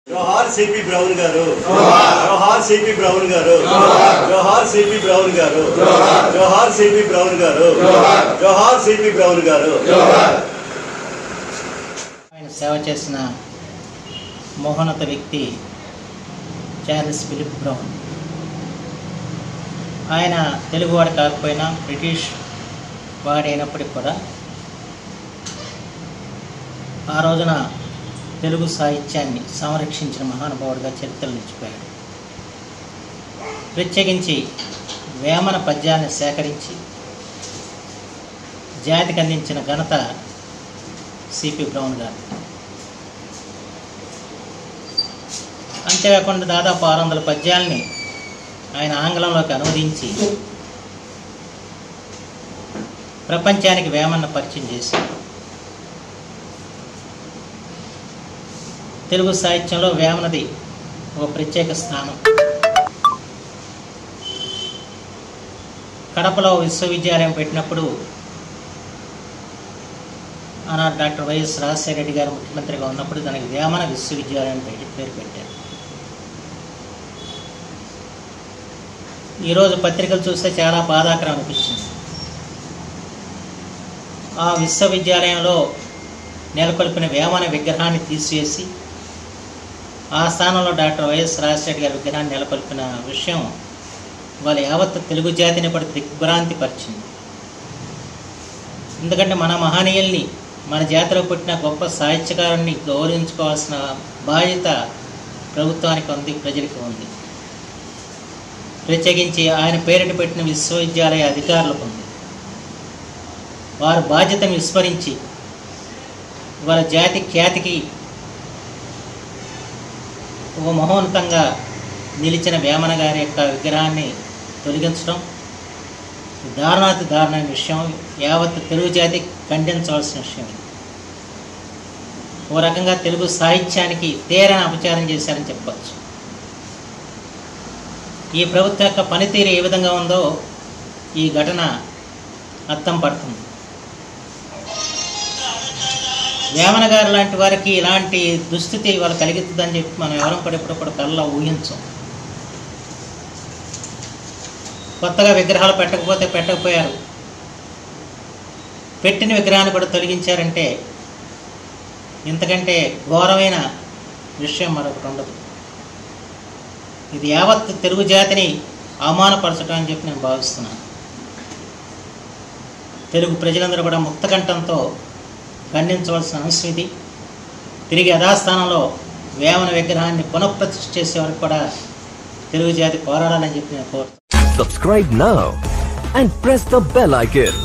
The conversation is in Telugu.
జోహార్ సిపి బ్రౌన్ గారు జోహార్ సిపి బ్రౌన్ గారు జోహార్ సిపి బ్రౌన్ గారు జోహార్ సిపి బ్రౌన్ గారు జోహార్ సిపి బ్రౌన్ గారు ఆయన సేవ చేసిన మోహనత వ్యక్తి చార్లెస్ ఫిలిప్ బ్రౌన్ ఆయన తెలుగువాడు కాకపోయినా బ్రిటిష్ వాడైనప్పటికి కూడా ఆ రోజున తెలుగు సాహిత్యాన్ని సంరక్షించిన మహానుభావుడిగా చరిత్రలు నిలిచిపోయాడు ప్రత్యేకించి వేమన పద్యాన్ని సేకరించి జాతికి అందించిన ఘనత సిపి బ్రౌన్ గారు అంతేకాకుండా దాదాపు ఆరు వందల పద్యాల్ని ఆయన ఆంగ్లంలోకి అనువదించి ప్రపంచానికి వేమన్న పరిచయం చేశారు తెలుగు సాహిత్యంలో వేమనది ఒక ప్రత్యేక స్థానం కడపలో విశ్వవిద్యాలయం పెట్టినప్పుడు ఆనాడు డాక్టర్ వైఎస్ రాజశేఖర రెడ్డి గారు ముఖ్యమంత్రిగా ఉన్నప్పుడు దానికి వేమన విశ్వవిద్యాలయం పెట్టి పేరు పెట్టారు ఈరోజు పత్రికలు చూస్తే చాలా బాధాకరం అనిపించింది ఆ విశ్వవిద్యాలయంలో నెలకొల్పిన వేమన విగ్రహాన్ని తీసివేసి ఆ స్థానంలో డాక్టర్ వైఎస్ రాజశేఖర గారి విగ్రహాన్ని నెలకొల్పిన విషయం వాళ్ళ యావత్ తెలుగు జాతిని కూడా దిగ్భ్రాంతి పరిచింది ఎందుకంటే మన మహనీయుల్ని మన జాతిలో పుట్టిన గొప్ప సాహిత్యకారుణ్ణి గౌరవించుకోవాల్సిన బాధ్యత ప్రభుత్వానికి ఉంది ప్రజలకు ఉంది ప్రత్యేకించి ఆయన పేరిట పెట్టిన విశ్వవిద్యాలయ అధికారులకు ఉంది వారు బాధ్యతను విస్మరించి వాళ్ళ జాతి ఖ్యాతికి ఓ మహోన్నతంగా నిలిచిన వేమన గారి యొక్క విగ్రహాన్ని తొలగించడం దారుణాతి దారుణమైన విషయం యావత్ తెలుగు జాతి ఖండించవలసిన విషయం ఇది. ఓ రకంగా తెలుగు సాహిత్యానికి తీరని అపచారం చేశారని చెప్పచ్చు ఈ ప్రభుత్వం యొక్క పనితీరు ఏ విధంగా ఉందో ఈ ఘటన అర్థం పడుతుంది వేమన గారు లాంటి వారికి ఇలాంటి దుస్థితి వాళ్ళు కలిగిస్తుందని చెప్పి మనం ఎవరం కూడా ఇప్పుడు కూడా కళ్ళ ఊహించం కొత్తగా విగ్రహాలు పెట్టకపోతే పెట్టకపోయారు పెట్టిన విగ్రహాన్ని కూడా తొలగించారంటే ఇంతకంటే ఘోరమైన విషయం మరొకటి ఉండదు ఇది యావత్ తెలుగు జాతిని అవమానపరచడం అని చెప్పి నేను భావిస్తున్నాను తెలుగు ప్రజలందరూ కూడా ముక్తకంఠంతో ఖండించవలసిన అంశం ఇది తిరిగి యథాస్థానంలో వేమన విగ్రహాన్ని పునఃప్రతిష్ఠ చేసే వరకు కూడా తెలుగు జాతి పోరాడాలని చెప్పి నేను కోరుతున్నాను Subscribe now and press the bell icon.